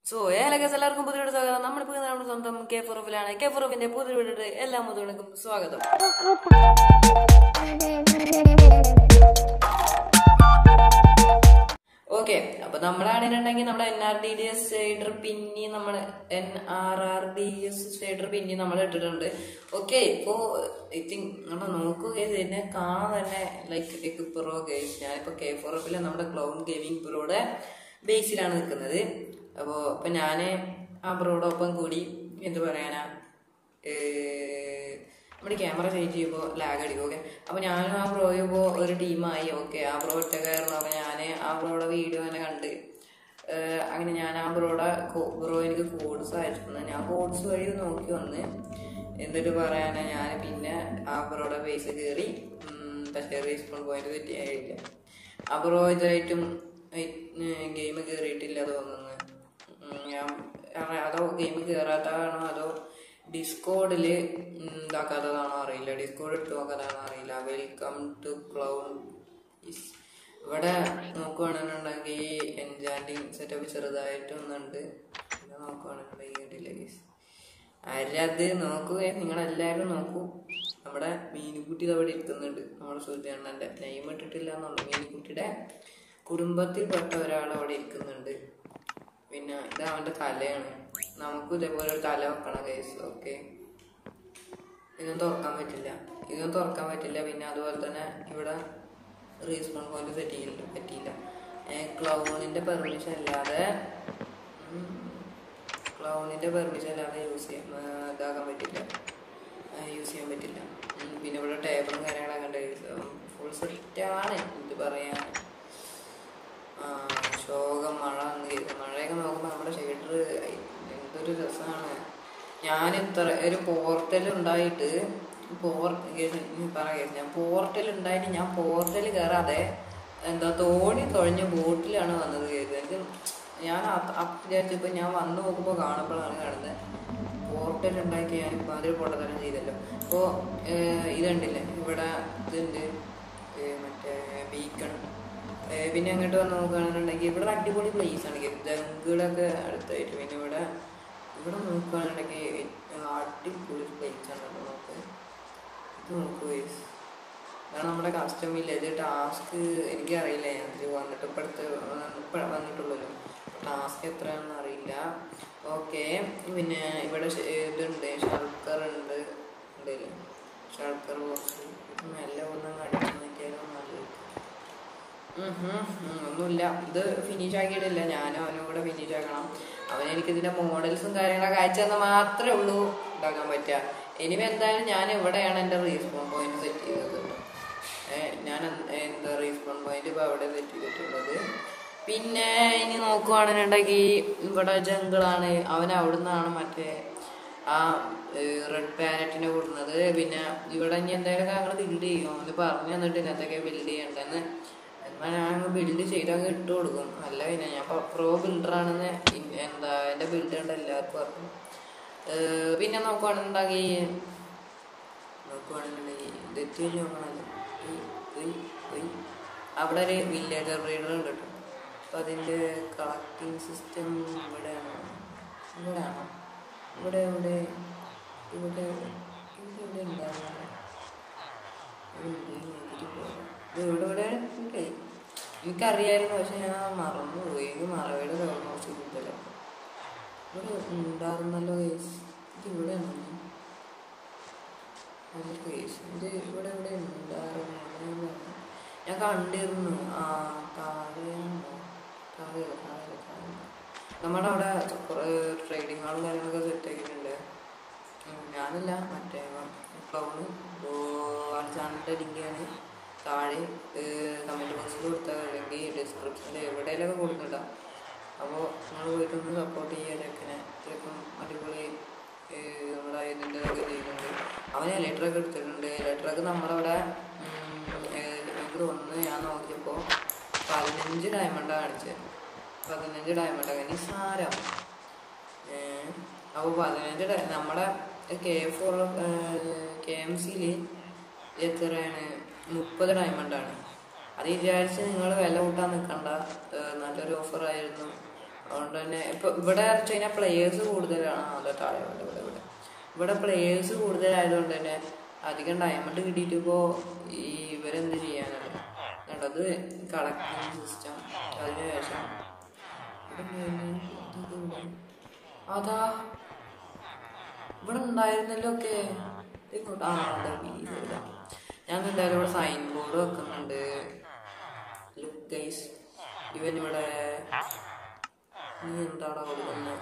So ഏലകസ് എല്ലാവർക്കും പുതിയ സ്വാഗതം നമ്മളിപ്പോ നമ്മുടെ സ്വന്തം കെ ഫുറഫിലാണ് കെ ഫുറഫിന്റെ പുതിയ വീഡിയോ എല്ലാ മുതലുകൾക്കും സ്വാഗതം ഓക്കെ അപ്പൊ നമ്മളാണെന്നുണ്ടെങ്കിൽ നമ്മുടെ N R D D S shader പിന്നി നമ്മൾ N R R D S shader പിന്നി നമ്മൾ ഇട്ടിട്ടുണ്ട് ഓക്കെ ഇപ്പോ ഐ തിങ്ക് നമ്മൾ നോക്കുക ഇതിനെ കാണാൻ തന്നെ ലൈക്ക് എക്ക് പ്രോ ഗെയിംസ് ഞാനിപ്പോ കെ ഫോർ എഫിലെ നമ്മുടെ ക്ലൗഡ് ഗെയിമിംഗ് പ്രോയുടെ ബേസിലാണ് നിൽക്കുന്നത് അപ്പോൾ ഇപ്പൊ ഞാന് ആ ബ്രോടൊപ്പം കൂടി എന്ത് പറയാനാ ഏഹ് നമ്മുടെ ക്യാമറ ചേഞ്ച് ചെയ്യുമ്പോൾ ലാഗ് അടിക്കും ഓക്കെ അപ്പോൾ ഞാനും ആ ബ്രോ ഇപ്പോൾ ഒരു ടീമായി ഓക്കെ ആ ബ്രോ ഒറ്റക്കായിരുന്നു അപ്പോൾ ഞാൻ ആ ബ്രോയുടെ വീഡിയോ തന്നെ കണ്ട് ഏഹ് അങ്ങനെ ഞാൻ ആ ബ്രോയുടെ ബ്രോ എനിക്ക് കോഡ്സ് അയച്ചിരുന്നു ഞാൻ കോഡ്സ് വഴി നോക്കി വന്ന് എന്നിട്ട് പറയാനാ ഞാൻ പിന്നെ ആ ബ്രോയുടെ ബേസ് കയറി ഉം, പക്ഷേ റീസ്പോൺ പോയിന്റ് തെറ്റിയായില്ല ആ ബ്രോ ഇതായിട്ടും ഗെയിം കയറിയിട്ടില്ല തോന്നുന്നു ഉം, ഞാൻ അറിയാം, അതോ ഗെയിം കയറാത്തതാണോ അതോ ഡിസ്കോഡില് ഇതാക്കാത്തതാണോ അറിയില്ല ഡിസ്കോഡ് ഇട്ട് നോക്കാതാണോ അറിയില്ല വെൽക്കം ടു ക്ലൗഡ് ഇവിടെ നോക്കുവാണെന്നുണ്ടെങ്കിൽ എൻജാൻഡിങ് സെറ്റപ്പ് ചെറുതായിട്ട് ഒന്നുണ്ട് പിന്നെ നോക്കുവാണെന്നുണ്ടെങ്കിൽ കേട്ടില്ല ഗീസ് ആരത് നോക്കുക നിങ്ങളെല്ലാവരും നോക്കൂ നമ്മുടെ മീനുകുട്ടി ഇത് അവിടെ ഇരിക്കുന്നുണ്ട് നമ്മുടെ സുഹൃത്തുണ്ണന്റെ നെയ്മ് ഇട്ടിട്ടില്ല എന്നുള്ളു മീനുകുട്ടിയുടെ കുടുംബത്തിൽപ്പെട്ട ഒരാൾ അവിടെ ഇരിക്കുന്നുണ്ട് പിന്നെ ഇത് അവന്റെ തലയാണ് നമുക്കും ഇതേപോലെ ഒരു തല വെക്കണം കേസ് ഓക്കെ ഇതൊന്നും തുറക്കാൻ പറ്റില്ല ഇതൊന്നും തുറക്കാൻ പറ്റില്ല പിന്നെ അതുപോലെ തന്നെ ഇവിടെ റീസ്പോൺ പോയിന്റ് സെറ്റ് ചെയ്യില്ല പറ്റിയില്ല ക്ലൗണിന്റെ പെർമിഷൻ അല്ലാതെ ക്ലൗണിന്റെ പെർമിഷൻ അല്ലാതെ യൂസ് ചെയ്യാൻ ആ, ഇതാക്കാൻ പറ്റില്ല യൂസ് ചെയ്യാൻ പറ്റില്ല ഉം, പിന്നെ ഇവിടെ ടേബിളും കാര്യങ്ങളൊക്കെ ഉണ്ട് ഫുൾ സെറ്റാണ് ഇത് പറയാൻ ആ, ശോകം മഴ വന്ന് കേൾക്കും മഴയൊക്കെ നോക്കുമ്പോൾ നമ്മുടെ ഷെയ്ഡർ എന്തൊരു രസമാണ് ഞാൻ ഇത്ര ഒരു പോർട്ടൽ ഉണ്ടായിട്ട് പോർ പറയാം ഞാൻ പോർട്ടൽ ഉണ്ടായിട്ട് ഞാൻ പോർട്ടൽ കയറാതെ എന്താ തോണി തുഴഞ്ഞ ബോട്ടിലാണ് വന്നത് കേൾക്കുന്നത് എനിക്ക് ഞാൻ വിചാരിച്ചപ്പോൾ ഞാൻ വന്നു നോക്കുമ്പോൾ കാണുമ്പോഴാണ് കാണുന്നത് പോർട്ടൽ ഉണ്ടായിട്ട് ഞാൻ ഇപ്പം അതൊരു പൊട്ടത്തരം ചെയ്തല്ലോ അപ്പോൾ ഇതുണ്ടല്ലേ ഇവിടെ ഇതുണ്ട് ഏ, മറ്റേ ബീക്കൺ ഏഹ് പിന്നെ അങ്ങോട്ട് വന്ന് നോക്കുകയാണെന്നുണ്ടെങ്കിൽ ഇവിടെ അടിപൊളി പ്ലേസ് ആണ് ജംഗിളൊക്കെ അടുത്തായിട്ട് പിന്നെ ഇവിടെ ഇവിടെ നോക്കുകയാണെന്നുണ്ടെങ്കിൽ അടിപൊളി പ്ലേസ് ആണ് കേട്ടോ നോക്ക് ഇത് നോക്ക് guys. ഇതാണ് നമ്മുടെ കസ്റ്റം വില്ലേജ് ടാസ്ക് എനിക്കറിയില്ല ഞാൻ ഇതിൽ വന്നിട്ട് ഇപ്പം അടുത്ത് ഇപ്പം വന്നിട്ടുള്ളല്ലോ ടാസ്ക് എത്രയാണെന്ന് അറിയില്ല ഓക്കെ പിന്നെ ഇവിടെ ഷ- ഇതുണ്ട് ഷൾക്കർ ഉണ്ട് ഉണ്ടല്ലേ ഷൾക്കർ ബോക്സ് മെല്ലെ ഒന്നും അടിച്ചു നോക്കിയാലോ നല്ലത് ഉം ഹും. ഉം, ഒന്നുമില്ല ഇത് ഫിനിഷ് ആക്കിയിട്ടില്ല ഞാനും അവനും കൂടെ ഫിനിഷ് ആക്കണം അവൻ എനിക്ക് ഇതിന്റെ മോഡൽസും കാര്യങ്ങളൊക്കെ അയച്ചു തന്നാൽ മാത്രമേ ഉള്ളൂ ഉണ്ടാക്കാൻ പറ്റുക ഇനി എന്തായാലും ഞാൻ ഇവിടെയാണ് എൻ്റെ റീസ്പോൺ പോയിന്റ് സെറ്റ് ചെയ്തത് ഏഹ് ഞാൻ എന്ത്- എന്താ റീസ്പോൺ പോയിന്റ് ഇപ്പൊ അവിടെ സെറ്റ് ചെയ്തിട്ടുള്ളത് പിന്നെ ഇനി നോക്കുവാണെന്നുണ്ടെങ്കിൽ ഇവിടെ ജംഗിളാണ് അവൻ അവിടുന്നാണ് മറ്റേ ആ റെഡ് പാരറ്റിനെ കൊടുക്കുന്നത് പിന്നെ ഇവിടെ ഇനി എന്തായാലും ഞങ്ങൾ ബിൽഡ് ചെയ്യും അവന് പറഞ്ഞു തന്നിട്ടില്ല എന്തൊക്കെ ബിൽഡ് ചെയ്യണ്ടെന്ന് എന്നാൽ ഞാൻ ബിൽഡ് ചെയ്ത് അങ്ങ് ഇട്ട് കൊടുക്കും അല്ല പിന്നെ ഞാൻ പ്രോ ബിൽഡറാണെന്ന് എന്താ എൻ്റെ ബിൽഡ് ഉണ്ട് എല്ലാവർക്കും അറിയാം ഏഹ് പിന്നെ നോക്കുവാണെന്നുണ്ടെങ്കിൽ നോക്കുവാണെന്നുണ്ടെങ്കിൽ ഇതെത്തി നോക്കണല്ലോ ഉയ്, ഉയ്, ഉയ്. അവിടെ ഒരു വില്ലേജർ ബ്രീഡർ ഉണ്ട് കേട്ടോ അപ്പൊ അതിന്റെ കളക്ടിങ് സിസ്റ്റം ഇവിടെയാണോ ഇവിടെയാണോ ഇവിടെ ഇവിടെ ഇവിടെ ഇവിടെ ഇവിടെ ഉണ്ടാകുന്നത് ഇത് ഇവിടെ ഇവിടെ ഉണ്ട് എനിക്കറിയായിരുന്നു പക്ഷെ ഞാൻ മറന്നുപോയി എനിക്ക് മറവിയുടെ കുറച്ച് കൂടുതലാണ് ഇവിടെ ഉണ്ടായിരുന്നല്ലോ കേസ് ഇത് ഇവിടെയാണോ അല്ല കേസ് ഇത് ഇവിടെ ഇവിടെ ഉണ്ടായിരുന്നു അതാണ്. ഞാൻ കണ്ടിരുന്നു ആ താഴെയാണോ താഴെയല്ല താഴെ താഴെ നമ്മുടെ അവിടെ കുറേ ട്രേഡിംഗ് ഹാളും കാര്യങ്ങളൊക്കെ സെറ്റ് ആക്കിയിട്ടുണ്ട് ഉം, ഞാനല്ല മറ്റേ ക്ലൗണ് ചാനലിൻ്റെ ലിങ്കാണ് താഴെ കമൻറ്റ് ബോക്സിൽ കൊടുത്താൽ അല്ലെങ്കിൽ ഡിസ്ക്രിപ്ഷനിൽ എവിടെയെങ്കിലൊക്കെ കൊടുക്കുന്നുണ്ടാ അപ്പോൾ നിങ്ങൾ പോയിട്ടൊന്ന് സപ്പോർട്ട് ചെയ്യുക ചെക്കനെ ചിലപ്പം അടിപൊളി ഏഹ്, നമ്മുടെ ഇതിൻ്റെതൊക്കെ ചെയ്യുന്നുണ്ട് അവന് ലെറ്ററൊക്കെ എടുത്തിട്ടുണ്ട് ലെറ്ററൊക്കെ നമ്മളവിടെ ഉം, ഏഹ്, എനിക്ക് തോന്നുന്നു ഞാൻ നോക്കിയപ്പോൾ പതിനഞ്ച് ഡയമണ്ടാണ് കാണിച്ചത് പതിനഞ്ച് ഡയമണ്ടാണ് നിസ്സാരം അപ്പോൾ പതിനഞ്ച് ഡ- നമ്മുടെ കെ ഫോർ കെ എം സിയിൽ എത്രയാണ് മുപ്പത് ഡയമണ്ടാണ് അത് വിചാരിച്ച് നിങ്ങൾ വില കൂട്ടാൻ നിൽക്കണ്ട ഏഹ് നല്ലൊരു ഓഫർ ആയിരുന്നു അതുകൊണ്ട് തന്നെ ഇപ്പൊ ഇവിടെ വെച്ച് കഴിഞ്ഞാൽ പ്ലേയേഴ്സ് കൂടുതലാണ് ആ, അതെ താഴെ ഇവിടെ ഇവിടെ ഇവിടെ ഇവിടെ പ്ലേയേഴ്സ് കൂടുതലായതുകൊണ്ട് തന്നെ അധികം ഡയമണ്ട് കിട്ടിയിട്ട് ഇപ്പോ ഈ ഇവരെന്ത് ചെയ്യാനാണ് കണ്ടത് കളക്ടിങ് സിസ്റ്റം അതിനുശേഷം ഇവിടെ ഉണ്ടായിരുന്നു. ഇതൊക്കെ ഇവിടെ. അതാ ഇവിടെ ഉണ്ടായിരുന്നല്ലോ ഒക്കെ ഇങ്ങോട്ട് ആ അതെ വീട് ഇവിടെ. ഞാൻ എന്തായാലും ഇവിടെ സൈൻ ബോർഡ് വെക്കുന്നുണ്ട് ലുക്ക് ഗൈസ് ഇവൻ ഇവിടെ നീ എന്താടാ കൊടുക്കുന്നത്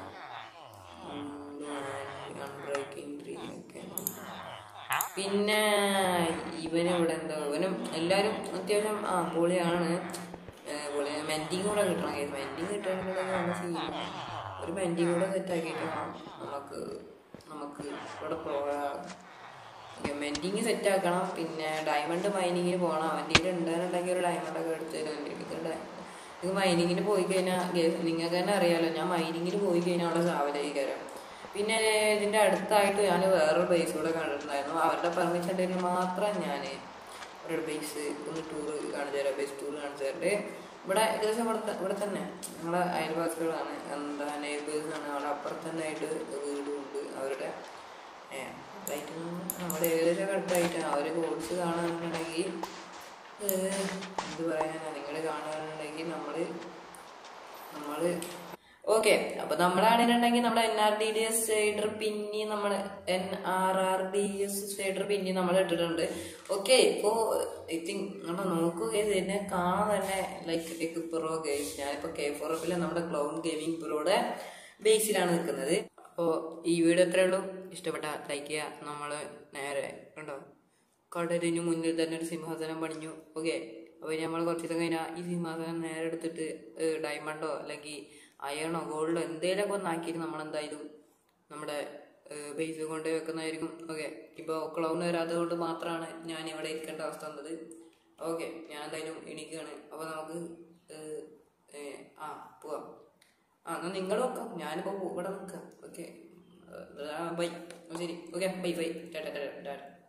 അൺബ്രേക്കിംഗ് ഡ്രീം ഒക്കെ പിന്നെ ഇവന് ഇവിടെ എന്താ ഇവനും എല്ലാരും അത്യാവശ്യം ആ പൊളിയാണ് ഏഹ് പൊളി മെൻറ്റിങ് കൂടെ കിട്ടണം കേസ് മെൻറ്റിങ് കിട്ടുകയാണെങ്കിൽ നല്ല സീനാണ് ഒരു മെൻറ്റിങ് കൂടെ സെറ്റ് ആക്കിയിട്ട് വേണം നമുക്ക് നമുക്ക് ഇവിടെ പോകാം മെൻറ്റിങ് സെറ്റ് ആക്കണം പിന്നെ ഡയമണ്ട് മൈനിങ്ങിന് പോകണം അവൻ്റെ കയ്യിൽ ഉണ്ടെന്നുണ്ടെങ്കിൽ ഒരു ഡയമണ്ട് ഒക്കെ എടുത്ത് തരും എൻ്റെ അടുത്ത് ഡയ- ഇത് മൈനിങ്ങിന് പോയി കഴിഞ്ഞാൽ നിങ്ങൾക്ക് തന്നെ അറിയാലോ ഞാൻ മൈനിങ്ങിന് പോയി കഴിഞ്ഞാൽ അവിടെ ചാവലായി കയറാം പിന്നെ ഇതിൻ്റെ അടുത്തായിട്ട് ഞാൻ വേറൊരു ബേസ് കൂടെ കണ്ടിട്ടുണ്ടായിരുന്നു അവരുടെ പെർമിഷൻ ഉണ്ടെങ്കിൽ മാത്രം ഞാൻ ഒരു ബേസ് ഒന്ന് ടൂർ കാണിച്ചു തരാം ബേസ് ടൂർ കാണിച്ചു തരണ്ട് ഇവിടെ ഏകദേശം ഇവിടെ ത- ഇവിടെ തന്നെ നമ്മളെ അയൽവാസികളാണ് എന്താ നെയ്ബേഴ്സ് ആണ് അവിടെ അപ്പുറത്ത് തന്നെ ആയിട്ട് വീടും ഉണ്ട് അവരുടെ ഏഹ് ലൈറ്റ് നമ്മുടെ ഏകദേശം അടുത്തായിട്ട് അവർ കോഴ്സ് കാണാനുണ്ടെങ്കിൽ എന്ത് പറയാനാ നിങ്ങൾ കാണുകയാണെന്നുണ്ടെങ്കിൽ നമ്മൾ നമ്മൾ ഓക്കെ അപ്പൊ നമ്മളാണെന്നുണ്ടെങ്കിൽ നമ്മുടെ N R D D S shader പിന്നി നമ്മൾ N R R D S shader പിന്നി നമ്മൾ ഇട്ടിട്ടുണ്ട് ഓക്കെ ഇപ്പോ ഐ തിങ്ക് നമ്മൾ നോക്കുക ഇതിനെ കാണാൻ തന്നെ ലൈക്ക് എക്ക് പ്രോ ഗെയിംസ് ഞാനിപ്പോ കെ ഫോർ എഫിലെ നമ്മുടെ ക്ലൗഡ് ഗെയിമിംഗ് പ്രോയുടെ ബേസിലാണ് നിൽക്കുന്നത് അപ്പോൾ ഈ വീഡിയോ എത്രയേ ഉള്ളൂ ഇഷ്ടപ്പെട്ട ലൈക്ക് ചെയ്യുക നമ്മൾ നേരെ ഉണ്ടോ കടലിന് മുന്നിൽ തന്നെ ഒരു സിംഹാസനം പണിഞ്ഞു ഓക്കെ അപ്പോൾ നമ്മൾ കുറച്ച് ദിവസം കഴിഞ്ഞാൽ ഈ സിംഹാസനം നേരെ എടുത്തിട്ട് ഡയമണ്ടോ അല്ലെങ്കിൽ അയണോ ഗോൾഡോ എന്തെങ്കിലുമൊക്കെ ഒന്നാക്കിയിട്ട് നമ്മൾ എന്തായാലും നമ്മുടെ ബേസ് കൊണ്ട് വെക്കുന്നതായിരിക്കും ഓക്കെ ഇപ്പോൾ ക്ലൗൺ വരാത്തത് കൊണ്ട് മാത്രമാണ് ഞാൻ ഇവിടെ ഇരിക്കേണ്ട അവസ്ഥ വന്നത് ഓക്കെ ഞാൻ എന്തായാലും എണീക്കുകയാണ് അപ്പോൾ നമുക്ക് ഏഹ്, ഏഹ്, ആ പോവാം ആ എന്നാൽ നിങ്ങൾ വെക്കാം ഞാനിപ്പോൾ ഇവിടെ നിൽക്കാം ഓക്കെ ബൈ ശരി okay bye bye tata tata Tata